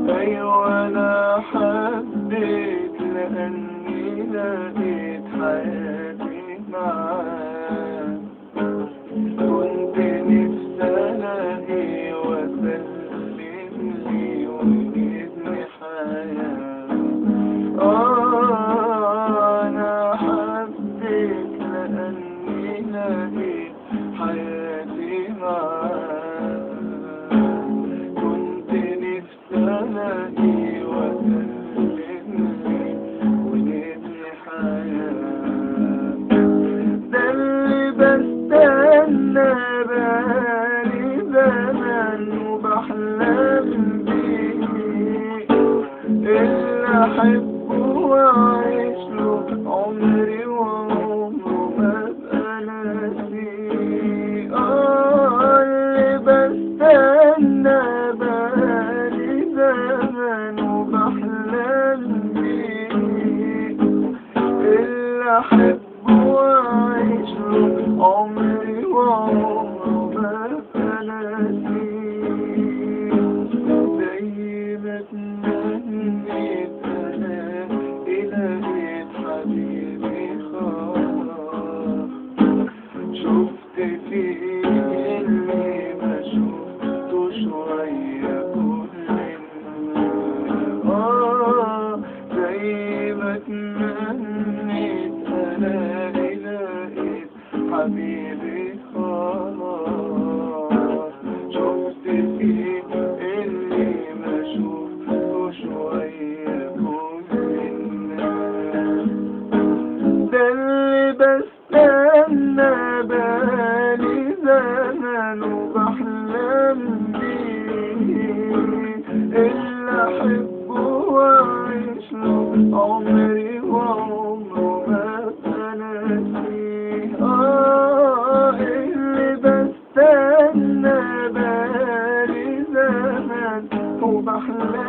أيوة أنا حبيت لأني لقيت حياتي معاك كنت نفسي ألاقي وأسلم لي ونبني حياة آه أنا حبيت لأني لقيت حياتي معاك كنت نفسي ألاقي وأسلم لي ونبني حياة ده اللي بستنى بقالي زمان وبحلم بيه اللي أحبه وأعيش له عمري وعمره ما أبقى ناسيه آه اللي بستنى بقالي زمان وبحلم بيه اللي أحبه وأعيش له عمري وعمره ما أبقى ناسيه زي ما تمنيت أنا لقيت حبيبي خلاص شفت فيه اللي ما شفته شوية كل الناس آه زي ما تمنيت أنا لقيت حبيبي خلاص شفت فيه اللي ما شفته شوية كل الناس ده اللي بستنى بالي زمان وبحلم بيه اللي أحبه وأعيش له عمري وعمره ما أنسيه آه اللي بستنى بالي زمان وبحلم